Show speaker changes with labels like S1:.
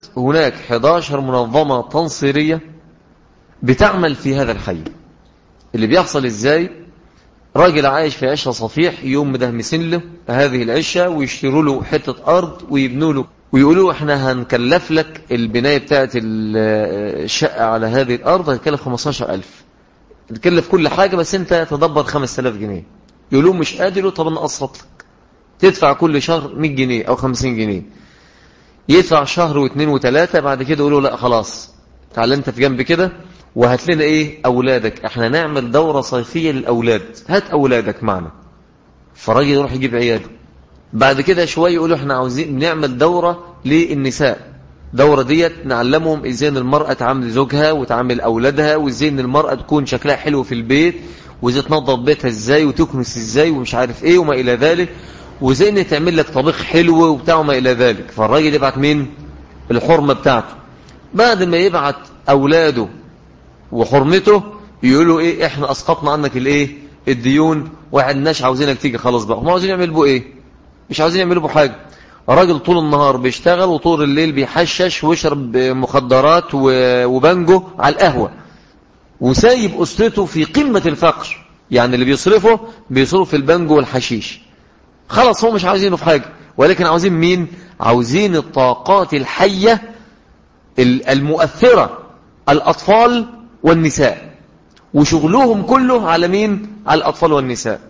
S1: هناك 11 منظمة تنصيرية بتعمل في هذا الحي اللي بيحصل ازاي راجل عايش في عشة صفيح يوم مدهمسين له هذه العشة ويشتروا له حتة أرض ويبنوا له ويقولوا احنا هنكلف لك البناية بتاعت الشقة على هذه الأرض هتكلف 15000 تكلف كل حاجة بس انت تدبر 5000 جنيه يقولوا مش قادر طب انا اقسط لك تدفع كل شهر 100 جنيه او 50 جنيه يدفع شهر واثنين وثلاثة بعد كده يقولوا لا خلاص تعال انت في جنب كده وهات لنا ايه اولادك احنا نعمل دورة صيفية للاولاد هات اولادك معنا فالراجل يروح يجيب عياله بعد كده شوية يقولوا احنا عاوزين نعمل دورة للنساء دورة ديت نعلمهم ازاي ان المرأة تعامل زوجها وتعامل اولادها وازاي ان المرأة تكون شكلها حلو في البيت وازاي تنظف بيتها ازاي وتكنس ازاي ومش عارف ايه وما الى ذلك وازاي ان تعمل لك طبيخ حلو وبتاع وما الى ذلك فالراجل يبعت مين الحرمة بتاعته بعد ما يبعت اولاده وحرمته يقولوا ايه احنا اسقطنا عنك الايه الديون وعدناش عاوزينك تيجي خلاص بقى هم عاوزين يعملوا بو ايه مش عاوزين يعملوا بو حاجه راجل طول النهار بيشتغل وطول الليل بيحشش ويشرب مخدرات وبنجو على القهوه وسايب اسرته في قمه الفقر يعني اللي بيصرفه بيصرف في البنجو والحشيش خلاص هو مش عاوزينه في حاجه ولكن عاوزين مين عاوزين الطاقات الحيه المؤثره الاطفال والنساء وشغلهم كله على مين على الأطفال والنساء